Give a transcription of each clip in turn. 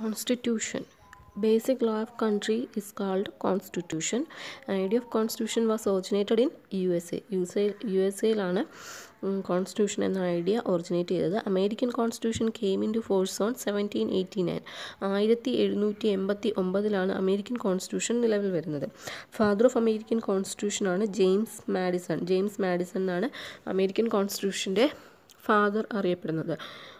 Constitution. Basic law of country is called constitution. Idea of constitution was originated in USA. USA യുഎസയിലാണ് constitution എന്ന idea originate ചെയ്തത് American constitution came into force on seventeen eighty nine ആയിരത്തി എഴുന്നൂറ്റി എൺപത്തി ഒമ്പതിലാണ് American constitution നിലവിൽ വരുന്നത് father of American കോൺസ്റ്റിറ്റ്യൂഷനാണ് ജെയിംസ് മാഡിസൺ ജെയിംസ് മാഡിസൺ എന്നാണ് അമേരിക്കൻ കോൺസ്റ്റിറ്റ്യൂഷൻ്റെ ഫാദർ അറിയപ്പെടുന്നത്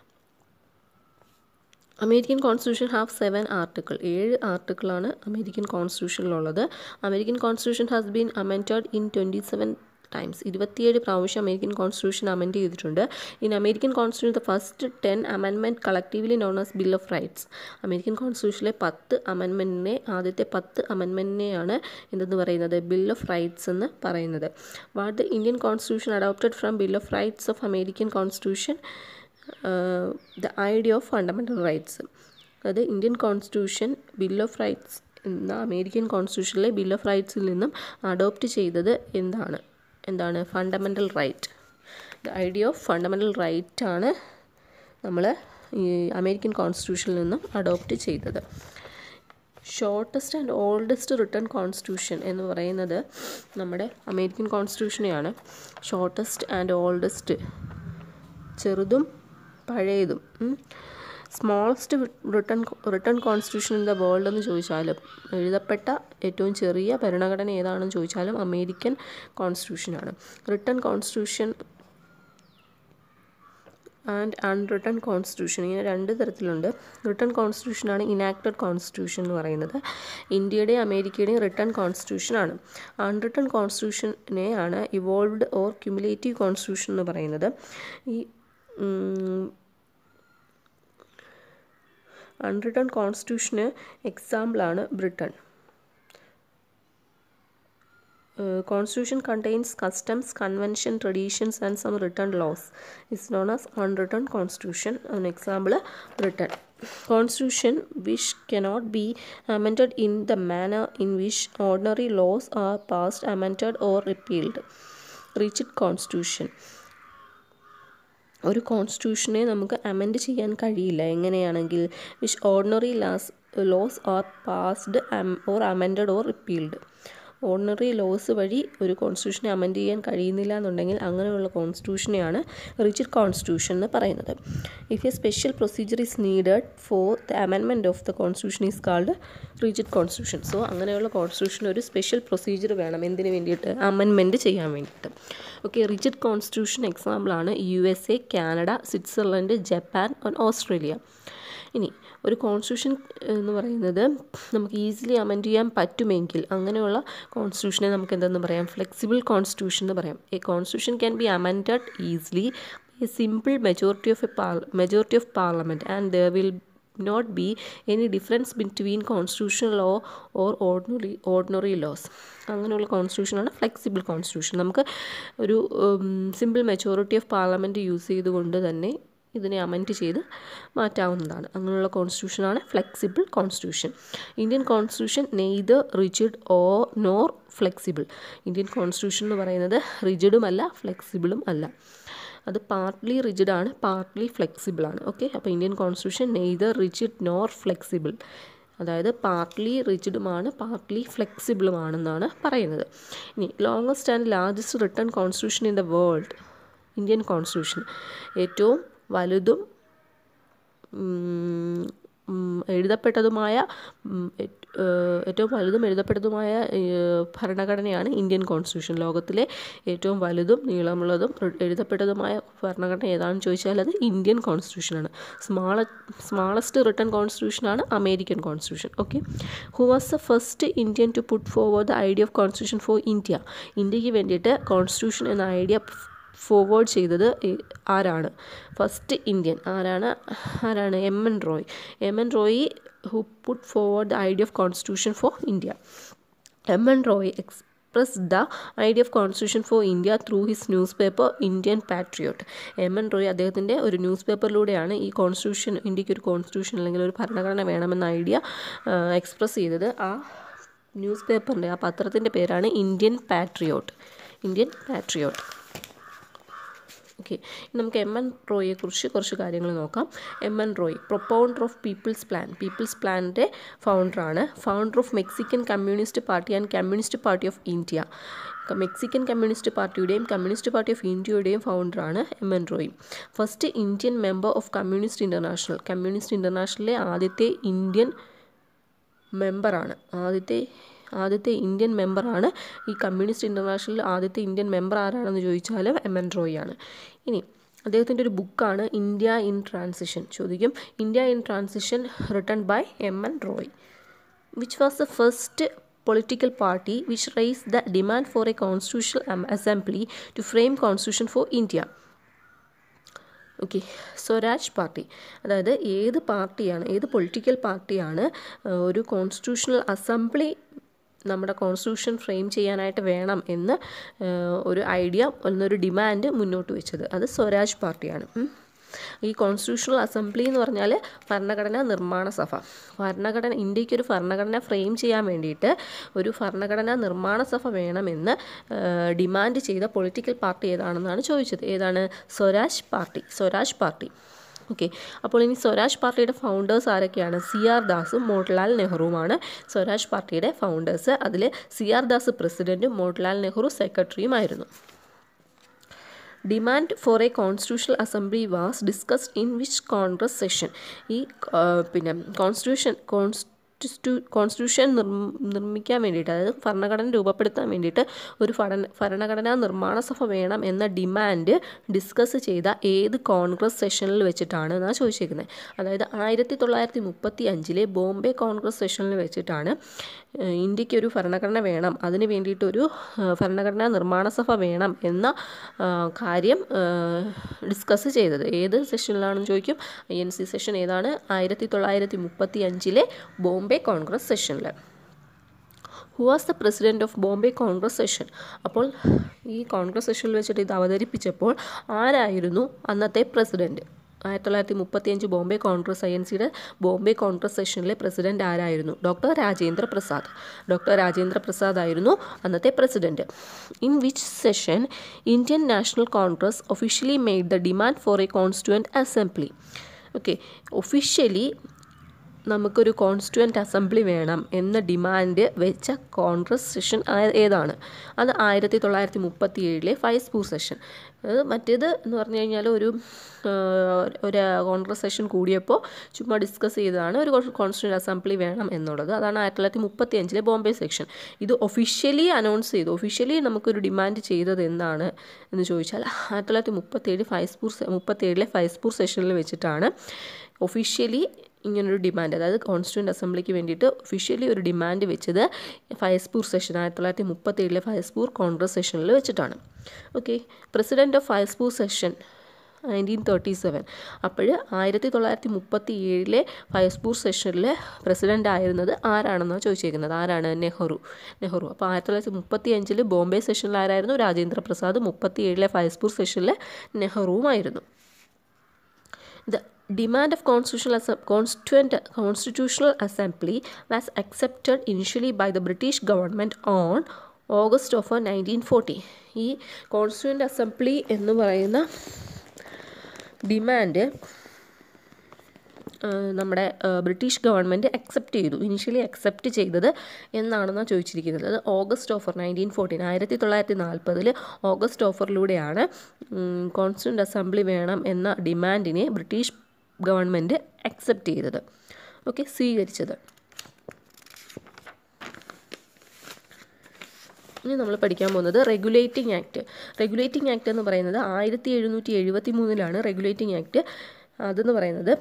American constitution have seven article ഏഴ് ആർട്ടിക്കിളാണ് അമേരിക്കൻ കോൺസ്റ്റിറ്റ്യൂഷനിലുള്ളത് American constitution has been amended in twenty seven times ഇരുപത്തിയേഴ് പ്രാവശ്യം അമേരിക്കൻ കോൺസ്റ്റിറ്റ്യൂഷൻ അമെൻഡ് ചെയ്തിട്ടുണ്ട് in American constitution the first ten amendment collectively known as bill of rights American കോൺസ്റ്റിറ്റ്യൂഷനിലെ പത്ത് അമെൻമെൻറ്റിനെ ആദ്യത്തെ പത്ത് അമെൻമെൻറ്റിനെയാണ് എന്തെന്ന് പറയുന്നത് ബിൽ ഓഫ് റൈറ്റ്സ് എന്ന് പറയുന്നത് what the Indian constitution adopted from bill of rights of American constitution the idea of fundamental rights അതായത് Indian constitution bill of rights എന്ന അമേരിക്കൻ കോൺസ്റ്റിറ്റ്യൂഷനിലെ ബിൽ ഓഫ് റൈറ്റ്സിൽ നിന്നും അഡോപ്റ്റ് ചെയ്തത് എന്താണ് എന്താണ് fundamental right the idea of fundamental right ആണ് നമ്മൾ ഈ അമേരിക്കൻ കോൺസ്റ്റിറ്റ്യൂഷനിൽ നിന്നും അഡോപ്റ്റ് ചെയ്തത് shortest and oldest written constitution എന്ന് പറയുന്നത് നമ്മുടെ അമേരിക്കൻ കോൺസ്റ്റിറ്റ്യൂഷനെയാണ് ഷോർട്ടസ്റ്റ് ആൻഡ് ഓൾഡസ്റ്റ് ചെറുതും പഴയതും smallest return return constitution in the world എന്ന് ചോദിച്ചാലും എഴുതപ്പെട്ട ഏറ്റവും ചെറിയ ഭരണഘടന ഏതാണെന്ന് ചോദിച്ചാലും അമേരിക്കൻ കോൺസ്റ്റിറ്റ്യൂഷനാണ് written constitution and unwritten constitution ഇങ്ങനെ രണ്ട് തരത്തിലുണ്ട് റിട്ടേൺ കോൺസ്റ്റിറ്റ്യൂഷനാണ് ഇനാക്റ്റഡ് കോൺസ്റ്റിറ്റ്യൂഷൻ എന്ന് പറയുന്നത് ഇന്ത്യയുടെയും അമേരിക്കയുടെയും റിട്ടേൺ കോൺസ്റ്റിറ്റ്യൂഷനാണ് അൺറിട്ടേൺ കോൺസ്റ്റിറ്റ്യൂഷനെ ആണ് ഇവോൾവ്ഡ് ഓർ ക്യുമുലേറ്റീവ് കോൺസ്റ്റിറ്റ്യൂഷൻ എന്ന് പറയുന്നത് ഈ അൺറിട്ടേൺ കോൺസ്റ്റിറ്റ്യൂഷന് എക്സാമ്പിളാണ് Britain constitution contains customs convention traditions and some written laws is known as unwritten constitution അതിന് example Britain constitution which cannot be amended in the manner in which ordinary laws are passed amended or repealed rigid constitution ഒരു കോൺസ്റ്റിറ്റ്യൂഷനെ നമുക്ക് amend ചെയ്യാൻ കഴിയില്ല എങ്ങനെയാണെങ്കിൽ which ordinary laws laws are passed or amended or repealed ordinary laws വഴി ഒരു കോൺസ്റ്റിറ്റ്യൂഷനെ amend ചെയ്യാൻ കഴിയുന്നില്ല എന്നുണ്ടെങ്കിൽ അങ്ങനെയുള്ള കോൺസ്റ്റിറ്റ്യൂഷനെയാണ് റിജിഡ് കോൺസ്റ്റിറ്റ്യൂഷൻ എന്ന് പറയുന്നത് if a special procedure is needed for the amendment of the constitution is called rigid constitution so അങ്ങനെയുള്ള constitution ഒരു സ്പെഷ്യൽ പ്രൊസീജിയർ വേണം എന്തിനു വേണ്ടിയിട്ട് അമെൻമെൻറ്റ് ചെയ്യാൻ വേണ്ടിയിട്ട് ഓക്കെ റിജിഡ് കോൺസ്റ്റിറ്റ്യൂഷൻ എക്സാമ്പിളാണ് U S A Canada Switzerland Japan Australia ഇനി ഒരു കോൺസ്റ്റിറ്റ്യൂഷൻ എന്ന് പറയുന്നത് നമുക്ക് ഈസിലി അമെൻഡ് ചെയ്യാൻ പറ്റുമെങ്കിൽ അങ്ങനെയുള്ള കോൺസ്റ്റിറ്റ്യൂഷനെ നമുക്ക് എന്തെന്ന് പറയാം ഫ്ലെക്സിബിൾ കോൺസ്റ്റിറ്റ്യൂഷൻ എന്ന് പറയാം a constitution can be amended easily a simple majority of a par majority of parliament and there will not be any difference between constitutional law or ordinary ordinary laws അങ്ങനെയുള്ള കോൺസ്റ്റിറ്റ്യൂഷനാണ് flexible constitution നമുക്ക് ഒരു simple majority of parliament use ചെയ്തുകൊണ്ട് തന്നെ ഇതിനെ amend ചെയ്ത് മാറ്റാവുന്നതാണ് അങ്ങനെയുള്ള കോൺസ്റ്റിറ്റ്യൂഷനാണ് flexible constitution Indian constitution neither rigid oh nor flexible Indian constitution എന്ന് പറയുന്നത് റിജിഡുമല്ല ഫ്ലെക്സിബിളും അല്ല അത് പാർട്ട്ലി റിജിഡാണ് പാർട്ട്ലി ഫ്ലെക്സിബിൾ ആണ് ഓക്കെ അപ്പോൾ Indian constitution neither rigid nor flexible അതായത് പാർട്ട്ലി റിജിഡുമാണ് പാർട്ട്ലി ഫ്ലെക്സിബിളുമാണെന്നാണ് പറയുന്നത് ഇനി longest and largest written constitution in the world Indian constitution ഏറ്റവും വലുതും എഴുതപ്പെട്ടതുമായ ഏറ്റവും വലുതും എഴുതപ്പെട്ടതുമായ ഭരണഘടനയാണ് ഇന്ത്യൻ കോൺസ്റ്റിറ്റ്യൂഷൻ ലോകത്തിലെ ഏറ്റവും വലുതും നീളമുള്ളതും എഴുതപ്പെട്ടതുമായ ഭരണഘടന ഏതാണെന്ന് ചോദിച്ചാൽ അത് ഇന്ത്യൻ കോൺസ്റ്റിറ്റ്യൂഷനാണ് സ്മാള സ്മാളസ്റ്റ് റിട്ടേൺ കോൺസ്റ്റിറ്റ്യൂഷനാണ് American constitution okay who was the first Indian to put forward the idea of constitution for India ഇന്ത്യക്ക് വേണ്ടിയിട്ട് കോൺസ്റ്റിറ്റ്യൂഷൻ എന്ന ഐഡിയ ഫോർവേഡ് ചെയ്തത് ആരാണ് ഫസ്റ്റ് ഇന്ത്യൻ ആരാണ് ആരാണ് M N Roy M N Roy who put forward the idea of constitution for India M N Roy express the idea of constitution for India through his newspaper Indian Patriot M N Roy അദ്ദേഹത്തിൻ്റെ ഒരു news പേപ്പറിലൂടെയാണ് ഈ constitution ഇന്ത്യക്ക് ഒരു constitution അല്ലെങ്കിൽ ഒരു ഭരണഘടന വേണമെന്ന idea express ചെയ്തത് ആ ന്യൂസ് പേപ്പറിൻ്റെ ആ പത്രത്തിൻ്റെ പേരാണ് Indian Patriot Indian Patriot okay നമുക്ക് എം എൻ റോയെ കുറിച്ച് കുറച്ച് കാര്യങ്ങൾ നോക്കാം M N Roy propounder of people's plan people's പ്ലാനിൻ്റെ ഫൗണ്ടറാണ് founder of Mexican communist party and communist party of India Mexican communist പാർട്ടിയുടെയും കമ്മ്യൂണിസ്റ്റ് പാർട്ടി ഓഫ് ഇന്ത്യയുടെയും ഫൗണ്ടറാണ് M N Roy first Indian member of communist international communist ഇൻ്റർനാഷണലിലെ ആദ്യത്തെ Indian മെമ്പറാണ് ആദ്യത്തെ ആദ്യത്തെ ഇന്ത്യൻ മെമ്പറാണ് ഈ കമ്മ്യൂണിസ്റ്റ് ഇൻ്റർനാഷണലിൽ ആദ്യത്തെ ഇന്ത്യൻ മെമ്പർ ആരാണെന്ന് ചോദിച്ചാൽ എം എൻ റോയ് ആണ് ഇനി അദ്ദേഹത്തിൻ്റെ ഒരു ബുക്കാണ് ഇന്ത്യ ഇൻ ട്രാൻസിഷൻ ചോദിക്കും India in transition written by M N Roy which was the first political party which raised the demand for a constitutional assembly to frame constitution for India. Okay Swaraj party അതായത് ഏത് പാർട്ടിയാണ് ഏത് political പാർട്ടിയാണ് ഒരു constitutional assembly നമ്മുടെ constitution frame ചെയ്യാനായിട്ട് വേണം എന്ന് ഒരു ഐഡിയ എന്നൊരു ഡിമാൻഡ് മുന്നോട്ട് വെച്ചത് അത് സ്വരാജ് പാർട്ടിയാണ് ഈ കോൺസ്റ്റിറ്റ്യൂഷണൽ അസംബ്ലി എന്ന് പറഞ്ഞാൽ ഭരണഘടനാ നിർമ്മാണ സഭ ഭരണഘടന ഇന്ത്യക്ക് ഒരു ഭരണഘടന ഫ്രെയിം ചെയ്യാൻ വേണ്ടിയിട്ട് ഒരു ഭരണഘടനാ നിർമ്മാണ സഭ വേണമെന്ന് ഡിമാൻഡ് ചെയ്ത പൊളിറ്റിക്കൽ പാർട്ടി ഏതാണെന്നാണ് ചോദിച്ചത് ഏതാണ് Swaraj party Swaraj party okay അപ്പോൾ ഇനി സ്വരാജ് പാർട്ടിയുടെ ഫൗണ്ടേഴ്സ് ആരൊക്കെയാണ് സി ആർ ദാസും മോട്ടിലാൽ നെഹ്റുവുമാണ് സ്വരാജ് പാർട്ടിയുടെ ഫൗണ്ടേഴ്സ് അതിൽ സി ആർ ദാസ് പ്രസിഡൻറ്റും മോട്ടിലാൽ നെഹ്റു സെക്രട്ടറിയുമായിരുന്നു demand for a constitutional assembly was discussed in which Congress session ഈ പിന്നെ കോൺസ്റ്റിറ്റ്യൂഷൻ കോൺസ് കോൺസ്റ്റിറ്റ്യൂഷൻ നിർമ്മിക്കാൻ വേണ്ടിയിട്ട് അതായത് ഭരണഘടന രൂപപ്പെടുത്താൻ വേണ്ടിയിട്ട് ഒരു ഭരണ ഭരണഘടനാ നിർമ്മാണ സഭ വേണം എന്ന ഡിമാൻഡ് ഡിസ്കസ് ചെയ്ത ഏത് കോൺഗ്രസ് സെഷനിൽ വെച്ചിട്ടാണ് എന്നാണ് ചോദിച്ചിരിക്കുന്നത് അതായത് ആയിരത്തി തൊള്ളായിരത്തി മുപ്പത്തി അഞ്ചിലെ ബോംബെ കോൺഗ്രസ് സെഷനിൽ വെച്ചിട്ടാണ് ഇന്ത്യക്ക് ഒരു ഭരണഘടന വേണം അതിന് വേണ്ടിയിട്ടൊരു ഭരണഘടനാ നിർമ്മാണ സഭ വേണം എന്ന കാര്യം ഡിസ്കസ് ചെയ്തത് ഏത് സെഷനിലാണെന്ന് ചോദിക്കും ഐ എൻ സി സെഷൻ ഏതാണ് ആയിരത്തി തൊള്ളായിരത്തി മുപ്പത്തി അഞ്ചിലെ ബോംബെ കോൺഗ്രസ് സെഷനിൽ who was the president of Bombay Congress session അപ്പോൾ ഈ കോൺഗ്രസ് സെഷനിൽ വെച്ചിട്ട് ഇത് അവതരിപ്പിച്ചപ്പോൾ ആരായിരുന്നു അന്നത്തെ പ്രസിഡൻറ്റ് ആയിരത്തി തൊള്ളായിരത്തി മുപ്പത്തിയഞ്ച് ബോംബെ കോൺഗ്രസ് ഐ എൻ സിയുടെ ബോംബെ കോൺഗ്രസ് സെഷനിലെ പ്രസിഡന്റ് ആരായിരുന്നു ഡോക്ടർ രാജേന്ദ്ര പ്രസാദ് ഡോക്ടർ രാജേന്ദ്ര പ്രസാദ് ആയിരുന്നു അന്നത്തെ president in which session Indian National Congress officially made the demand for a constituent assembly okay officially നമുക്കൊരു കോൺസ്റ്റുവൻ്റ് അസംബ്ലി വേണം എന്ന ഡിമാൻഡ് വെച്ച കോൺഗ്രസ് സെഷൻ ഏതാണ് അത് ആയിരത്തി തൊള്ളായിരത്തി മുപ്പത്തി ഏഴിലെ ഫൈസ്പൂർ സെഷൻ അത് മറ്റേത് എന്ന് പറഞ്ഞു കഴിഞ്ഞാൽ ഒരു ഒരു കോൺഗ്രസ് സെഷൻ കൂടിയപ്പോൾ ചുമ്മാ ഡിസ്കസ് ചെയ്തതാണ് ഒരു കോൺസ്റ്റിറ്റ്യൂഷൻ അസംബ്ലി വേണം എന്നുള്ളത് അതാണ് ആയിരത്തി തൊള്ളായിരത്തി മുപ്പത്തി അഞ്ചിലെ ബോംബെ സെക്ഷൻ ഇത് ഒഫീഷ്യലി അനൗൺസ് ചെയ്തു ഒഫീഷ്യലി നമുക്കൊരു ഡിമാൻഡ് ചെയ്തത് എന്താണ് എന്ന് ചോദിച്ചാൽ ആയിരത്തി തൊള്ളായിരത്തി മുപ്പത്തേഴ് ഫൈസ്പൂർ മുപ്പത്തേഴിലെ ഫൈസ്പൂർ സെഷനിൽ വെച്ചിട്ടാണ് ഒഫീഷ്യലി ഇങ്ങനൊരു ഡിമാൻഡ് അതായത് കോൺസ്റ്റിറ്റ്യൂൻ്റ് അസംബ്ലിക്ക് വേണ്ടിയിട്ട് ഒഫീഷ്യലി ഒരു ഡിമാൻഡ് വെച്ചത് ഫയസ്പൂർ സെഷൻ ആയിരത്തി തൊള്ളായിരത്തി മുപ്പത്തേഴിലെ ഫയസ്പൂർ കോൺഗ്രസ് സെഷനിൽ വെച്ചിട്ടാണ് okay president of Faizpur session nineteen thirty seven അപ്പോൾ ആയിരത്തി തൊള്ളായിരത്തി മുപ്പത്തി ഏഴിലെ ഫയസ്പൂർ സെഷനിൽ പ്രസിഡൻ്റ് ആയിരുന്നത് ആരാണെന്നാണ് ചോദിച്ചേക്കുന്നത് ആരാണ് നെഹ്റു നെഹ്റു അപ്പോൾ ആയിരത്തി തൊള്ളായിരത്തി മുപ്പത്തി അഞ്ചിൽ ബോംബെ സെഷനിൽ ആരായിരുന്നു രാജേന്ദ്ര പ്രസാദ് മുപ്പത്തി ഏഴിലെ ഫയസ്പൂർ സെഷനിൽ നെഹ്റുവുമായിരുന്നു the demand of constitutional Assem- constituent constitutional assembly was accepted initially by the british government on August of nineteen forty ഈ കോൺസ്റ്റിറ്റ്യൂൻ്റ് അസംബ്ലി എന്ന് പറയുന്ന ഡിമാൻഡ് നമ്മുടെ ബ്രിട്ടീഷ് ഗവൺമെൻറ് അക്സെപ്റ്റ് ചെയ്തു ഇനിഷ്യലി അക്സെപ്റ്റ് ചെയ്തത് എന്നാണെന്നാണ് ചോദിച്ചിരിക്കുന്നത് അത് ഓഗസ്റ്റ് ഓഫർ നയൻറ്റീൻ ഫോർട്ടീൻ ആയിരത്തി തൊള്ളായിരത്തി നാൽപ്പതിൽ ഓഗസ്റ്റ് ഓഫറിലൂടെയാണ് കോൺസ്റ്റിറ്റ്യൂൻ്റ് അസംബ്ലി വേണം എന്ന ഡിമാൻഡിനെ ബ്രിട്ടീഷ് ഗവൺമെൻറ് അക്സെപ്റ്റ് ചെയ്തത് ഓക്കെ സ്വീകരിച്ചത് ഇനി നമ്മൾ പഠിക്കാൻ പോകുന്നത് റെഗുലേറ്റിംഗ് ആക്ട് റെഗുലേറ്റിംഗ് ആക്ട് എന്ന് പറയുന്നത് ആയിരത്തി എഴുന്നൂറ്റി എഴുപത്തി മൂന്നിലാണ് റെഗുലേറ്റിംഗ് ആക്ട് അതെന്ന് പറയുന്നത്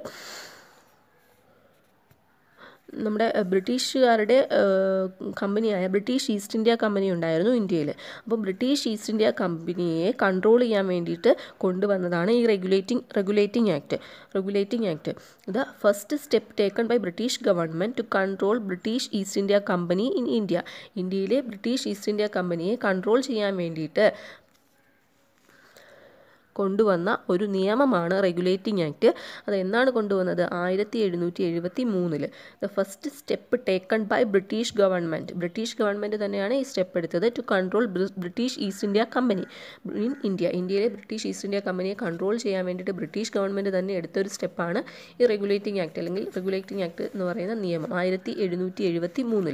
നമ്മുടെ ബ്രിട്ടീഷുകാരുടെ കമ്പനിയായ ബ്രിട്ടീഷ് ഈസ്റ്റ് ഇന്ത്യ കമ്പനി ഉണ്ടായിരുന്നു ഇന്ത്യയിൽ അപ്പോൾ ബ്രിട്ടീഷ് ഈസ്റ്റ് ഇന്ത്യ കമ്പനിയെ കൺട്രോൾ ചെയ്യാൻ വേണ്ടിയിട്ട് കൊണ്ടുവന്നതാണ് ഈ regulating regulating act regulating act the first step taken by British government to control British East India company in India ഇന്ത്യയിലെ ബ്രിട്ടീഷ് ഈസ്റ്റ് ഇന്ത്യ കമ്പനിയെ കൺട്രോൾ ചെയ്യാൻ വേണ്ടിയിട്ട് കൊണ്ടുവന്ന ഒരു നിയമമാണ് റെഗുലേറ്റിംഗ് ആക്ട് അത് എന്നാണ് കൊണ്ടുവന്നത് ആയിരത്തി എഴുന്നൂറ്റി എഴുപത്തി മൂന്നിൽ the first step taken by British government British government തന്നെയാണ് ഈ സ്റ്റെപ്പ് എടുത്തത് to control British East India company in India ഇന്ത്യയിലെ ബ്രിട്ടീഷ് ഈസ്റ്റ് ഇന്ത്യ കമ്പനിയെ കൺട്രോൾ ചെയ്യാൻ വേണ്ടിയിട്ട് ബ്രിട്ടീഷ് ഗവൺമെൻറ് തന്നെ എടുത്ത ഒരു സ്റ്റെപ്പാണ് ഈ റെഗുലേറ്റിംഗ് ആക്ട് അല്ലെങ്കിൽ റെഗുലേറ്റിംഗ് ആക്ട് എന്ന് പറയുന്ന നിയമം ആയിരത്തി എഴുന്നൂറ്റി എഴുപത്തി മൂന്നിൽ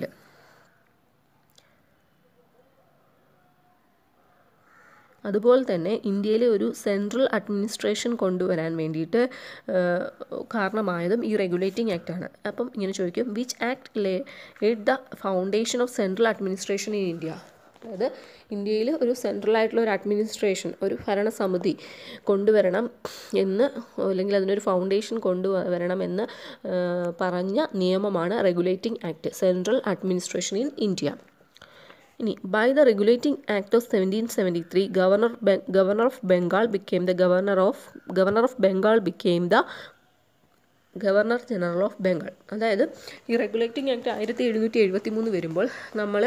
അതുപോലെ തന്നെ ഇന്ത്യയിലെ ഒരു സെൻട്രൽ അഡ്മിനിസ്ട്രേഷൻ കൊണ്ടുവരാൻ വേണ്ടിയിട്ട് കാരണമായതും ഈ റെഗുലേറ്റിംഗ് ആക്ട് ആണ് അപ്പം ഇങ്ങനെ ചോദിക്കും which act lay the foundation of central administration in India അതായത് ഇന്ത്യയിൽ ഒരു സെൻട്രൽ ആയിട്ടുള്ള ഒരു അഡ്മിനിസ്ട്രേഷൻ ഒരു ഭരണസമിതി കൊണ്ടുവരണം എന്ന് അല്ലെങ്കിൽ അതിനൊരു ഫൗണ്ടേഷൻ കൊണ്ടുവരണം എന്ന് പറഞ്ഞ നിയമമാണ് regulating act central administration in India ഇനി by the regulating act of seventeen seventy three governor governor of Bengal became the governor of governor of Bengal became the governor general of Bengal അതായത് ഈ റെഗുലേറ്റിംഗ് ആക്ട് ആയിരത്തി എഴുന്നൂറ്റി എഴുപത്തി മൂന്ന് വരുമ്പോൾ നമ്മൾ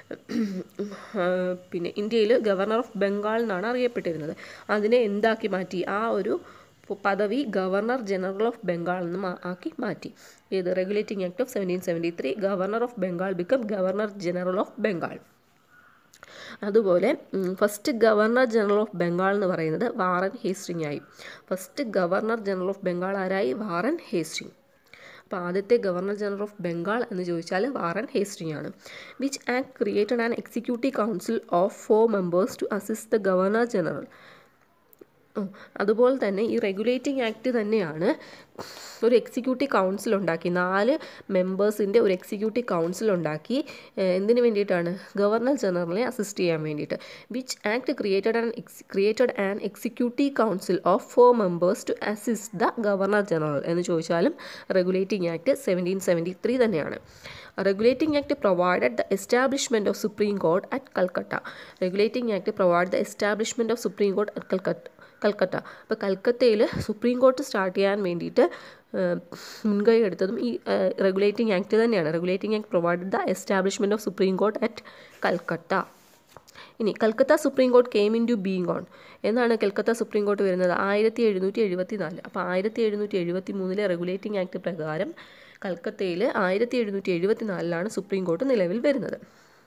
പിന്നെ ഇന്ത്യയിൽ ഗവർണർ ഓഫ് ബംഗാൾ എന്നാണ് അറിയപ്പെട്ടിരുന്നത് അതിനെ എന്താക്കി മാറ്റി ആ ഒരു പദവി ഗവർണർ ജനറൽ ഓഫ് ബംഗാൾ എന്ന് ആക്കി മാറ്റി ഏത് regulating act of seventeen seventy three governor of Bengal become governor general of Bengal അതുപോലെ first governor general of Bengal എന്ന് പറയുന്നത് വാറൻ ഹേസ്റ്റിംഗ് ആയി first governor general of Bengal ആരായി വാറൻ ഹേസ്റ്റിംഗ് അപ്പോൾ ആദ്യത്തെ ഗവർണർ ജനറൽ ഓഫ് ബംഗാൾ എന്ന് ചോദിച്ചാൽ വാറൻ ഹേസ്റ്റിംഗ് ആണ് which act created an executive council of four members to assist the governor general അതുപോലെ തന്നെ ഈ റെഗുലേറ്റിംഗ് ആക്ട് തന്നെയാണ് ഒരു എക്സിക്യൂട്ടീവ് കൗൺസിൽ ഉണ്ടാക്കി നാല് മെമ്പേഴ്സിൻ്റെ ഒരു എക്സിക്യൂട്ടീവ് കൗൺസിൽ ഉണ്ടാക്കി എന്തിനു വേണ്ടിയിട്ടാണ് ഗവർണർ ജനറലിനെ അസിസ്റ്റ് ചെയ്യാൻ വേണ്ടിയിട്ട് which act created an ex created an executive council of four members to assist the governor general എന്ന് ചോദിച്ചാലും regulating act seventeen seventy three തന്നെയാണ് regulating act provided the establishment of supreme court at Calcutta regulating act provide the establishment of supreme court at Calcutta Calcutta അപ്പോൾ കൽക്കത്തയിൽ supreme court start ചെയ്യാൻ വേണ്ടിയിട്ട് മുൻകൈ എടുത്തതും ഈ റെഗുലേറ്റിംഗ് ആക്ട് തന്നെയാണ് regulating act provide the establishment of supreme court at Calcutta ഇനി Calcutta supreme court came into being on എന്നാണ് കൽക്കത്ത സുപ്രീം കോർട്ട് വരുന്നത് ആയിരത്തി എഴുന്നൂറ്റി എഴുപത്തി നാല് അപ്പോൾ ആയിരത്തി എഴുന്നൂറ്റി എഴുപത്തി മൂന്നിലെ റെഗുലേറ്റിംഗ് ആക്ട് പ്രകാരം കൽക്കത്തയിൽ ആയിരത്തി എഴുന്നൂറ്റി എഴുപത്തി നാലിലാണ് സുപ്രീം കോർട്ട് നിലവിൽ വരുന്നത്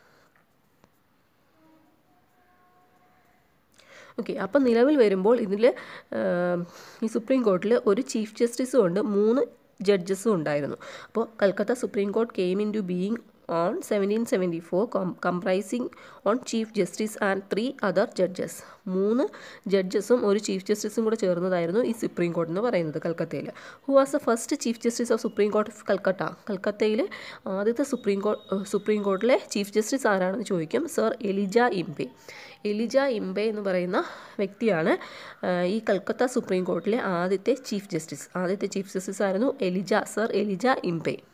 ഓക്കെ അപ്പം നിലവിൽ വരുമ്പോൾ ഇതിൽ ഈ സുപ്രീം കോർട്ടിൽ ഒരു ചീഫ് ജസ്റ്റിസും ഉണ്ട് മൂന്ന് ജഡ്ജസും ഉണ്ടായിരുന്നു അപ്പോൾ Calcutta supreme court came into being on seventeen seventy four comprising on chief justice and three other judges മൂന്ന് ജഡ്ജസും ഒരു ചീഫ് ജസ്റ്റിസും കൂടെ ചേർന്നതായിരുന്നു ഈ സുപ്രീം കോർട്ട് എന്ന് പറയുന്നത് കൽക്കത്തയിൽ who was the first chief justice of supreme court of Calcutta കൽക്കത്തയിലെ ആദ്യത്തെ സുപ്രീം കോർട്ട് സുപ്രീം കോർട്ടിലെ ചീഫ് ജസ്റ്റിസ് ആരാണെന്ന് ചോദിക്കും sir Elijah Impey Elijah Impey എന്ന് പറയുന്ന വ്യക്തിയാണ് ഈ കൽക്കത്ത സുപ്രീം കോർട്ടിലെ ആദ്യത്തെ ചീഫ് ജസ്റ്റിസ് ആദ്യത്തെ ചീഫ് ജസ്റ്റിസ് ആയിരുന്നു എലിജ സർ എലിജ ഇംബെ